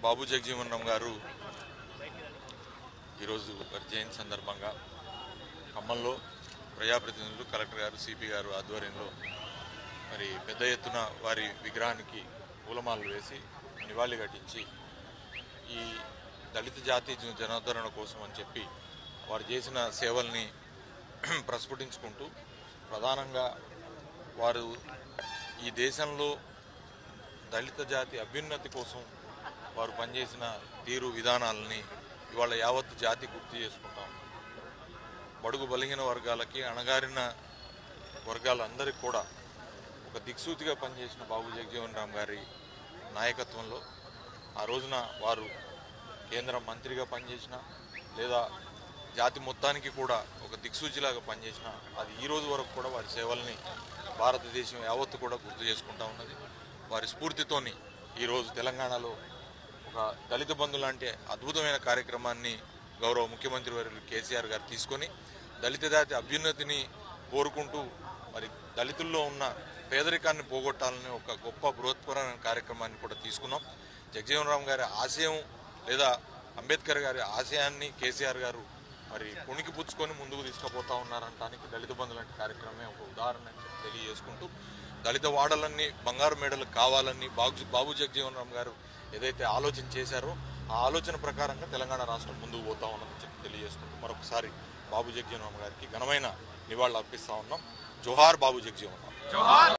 బాబు జగజీవన్ రామ్ గారు ఈరోజు వారి జయంతి సందర్భంగా ఖమ్మంలో ప్రజాప్రతినిధులు కలెక్టర్ గారు సిపి గారు ఆధ్వర్యంలో మరి పెద్ద ఎత్తున వారి విగ్రహానికి పూలమాలలు వేసి నివాళి ఘటించి ఈ దళిత జాతి జన- జనాదరణ కోసం అని చెప్పి వారు చేసిన సేవల్ని ప్రస్ఫుటించుకుంటూ ప్రధానంగా వారు ఈ దేశంలో దళిత జాతి అభ్యున్నతి కోసం వారు పనిచేసిన తీరు విధానాలని ఇవాళ యావత్ జాతి గుర్తు చేసుకుంటాం బడుగు బలిగిన వర్గాలకి అణగారిన వర్గాలందరికీ కూడా ఒక దిక్సూచిగా పనిచేసిన బాబు జగజీవన్ రామ్ గారి నాయకత్వంలో ఆ రోజున వారు కేంద్ర మంత్రిగా పనిచేసిన లేదా జాతి మొత్తానికి కూడా ఒక దిక్సూచిలాగా పనిచేసిన అది ఈ రోజు వరకు కూడా వారి సేవల్ని భారతదేశం యావత్తు కూడా గుర్తు చేసుకుంటా ఉన్నది వారి స్ఫూర్తితోని ఈరోజు తెలంగాణలో ఒక దళిత బంధు లాంటి అద్భుతమైన కార్యక్రమాన్ని గౌరవ ముఖ్యమంత్రి వర్యులు కేసీఆర్ గారు తీసుకొని దళిత జాతి అభ్యున్నతిని కోరుకుంటూ మరి దళితుల్లో ఉన్న పేదరికాన్ని పోగొట్టాలని ఒక గొప్ప బృహత్పరమైన కార్యక్రమాన్ని కూడా తీసుకున్నాం జగజీవన్ రామ్ గారి ఆశయం లేదా అంబేద్కర్ గారి ఆశయాన్ని కేసీఆర్ గారు మరి పుణికి పుచ్చుకొని ముందుకు తీసుకుపోతా ఉన్నారంటానికి దళిత బంధు లాంటి కార్యక్రమమే ఒక ఉదాహరణ అని చెప్పి తెలియజేసుకుంటూ దళిత వాడలన్నీ బంగారు మేడలు కావాలని బాబు బాబు జగజీవన్ రామ్ గారు ఏదైతే ఆలోచన చేశారో ఆ ఆలోచన ప్రకారంగా తెలంగాణ రాష్ట్రం ముందుకు పోతా ఉన్నదని చెప్పి తెలియజేసుకుంటూ మరొకసారి బాబు జగజీవన్ రామ్ గారికి ఘనమైన నివాళులు అర్పిస్తా ఉన్నాం జోహార్ బాబు జగజీవన్ రామ్